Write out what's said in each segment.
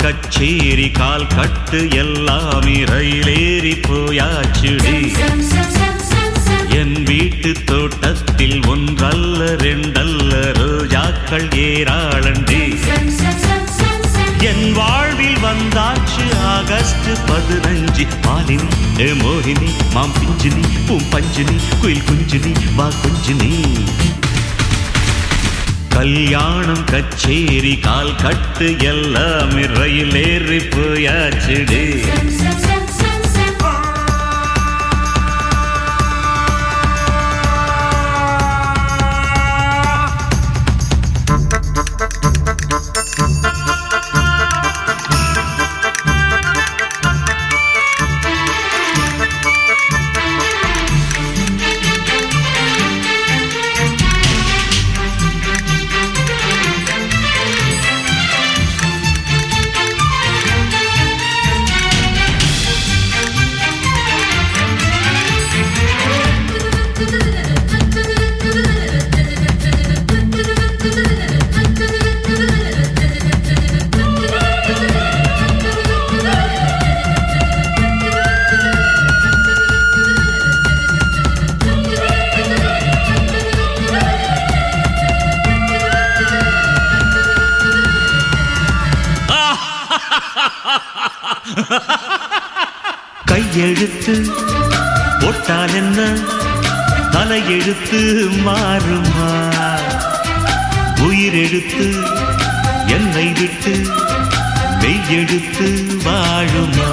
கச்சேரி கால் கட்டு எல்லாமே ரயிலேறி போயாச்சுடி என் வீட்டு தோட்டத்தில் ஒன்றல்ல ரெண்டல்ல ரோஜாக்கள் ஏராளண்டி என் வாழ்வில் வந்தாச்சு ஆகஸ்ட் பதினஞ்சு மாலினி ஏ மோகினி மாம் பிஞ்சினி பூம் பஞ்சினி குயில் குஞ்சினி வா குஞ்சினி கல்யாணம் கச்சேரி கால் கட்டு எல்லாம் ரயில் ஏறி போயாச்சுடி கையெழுத்து போட்டால் என்ன தலையெழுத்து மாறுமா உயிரெழுத்து என்னை விட்டு மெய்யெழுத்து வாழுமா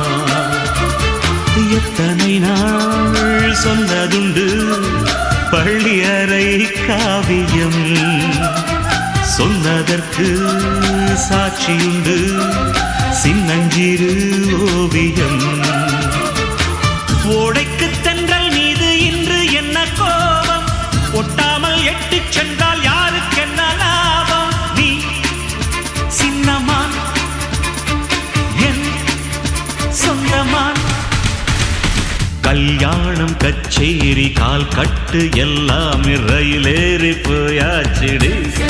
எத்தனை நாள் சொன்னதுண்டு பள்ளி அறை காவியம் சொன்னதற்கு சாட்சியுண்டு சின்னஞ்சிறு ஓவியம் ஓடைக்கு தென்றல் மீது இன்று என்ன கோபம் ஒட்டாமல் எட்டு சென்றால் யாருக்கு என்ன லாபம் நீ சின்னமான் என் சொந்தமான் கல்யாணம் கச்சேரி கால் கட்டு எல்லாம் ரயிலேறி போயாச்சிடு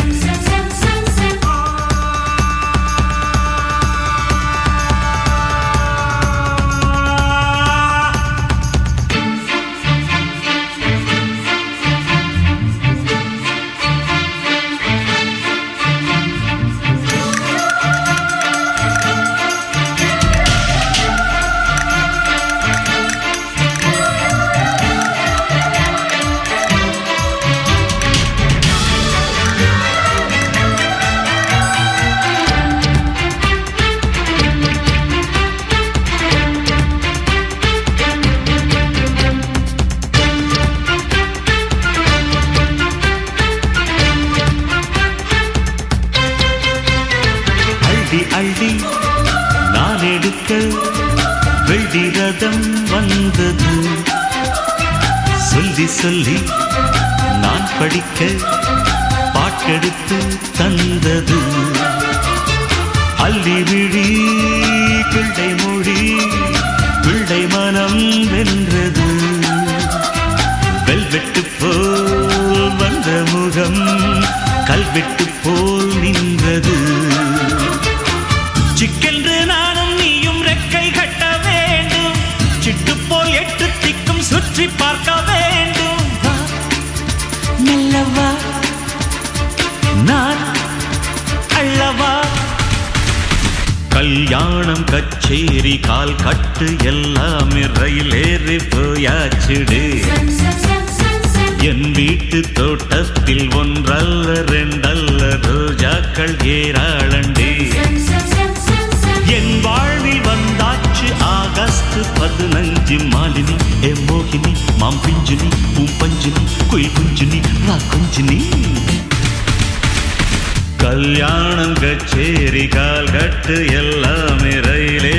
அள்ளி அள்ளி நான் எடுக்க வெள்ளி ரதம் வந்தது சொல்லி சொல்லி நான் படிக்க பாட்டெடுத்து தந்தது அள்ளி விழி கிள்ளை மொழி பிள்ளை மனம் வென்றது வெல்வெட்டு போல் வந்த முகம் கல்வெட்டு போல் நின்றது சிக்கென்று நானும் நீயும் ரெக்கை கட்ட வேண்டும் சிட்டு போல் எட்டு திக்கும் சுற்றி பார்க்க வேண்டும் வா, மெல்லவா நான் அள்ளவா கல்யாணம் கச்சேரி கால் கட்டு எல்லாமே ரயிலேறி போயாச்சுடு என் வீட்டு தோட்டத்தில் ஒன்றல்ல ரெண்டல்ல ரோஜாக்கள் ஏராளண்டி என் வாழ்வில் வந்தாச்சு ஆகஸ்ட் பதினஞ்சு மாலினி ஏ மோகினி மாம் பிஞ்சினி பூம்பஞ்சினி குயில் குஞ்சினி வா குஞ்சினி கல்யாணம் கச்சேரி கால் கட்டு எல்லாமே ரயிலே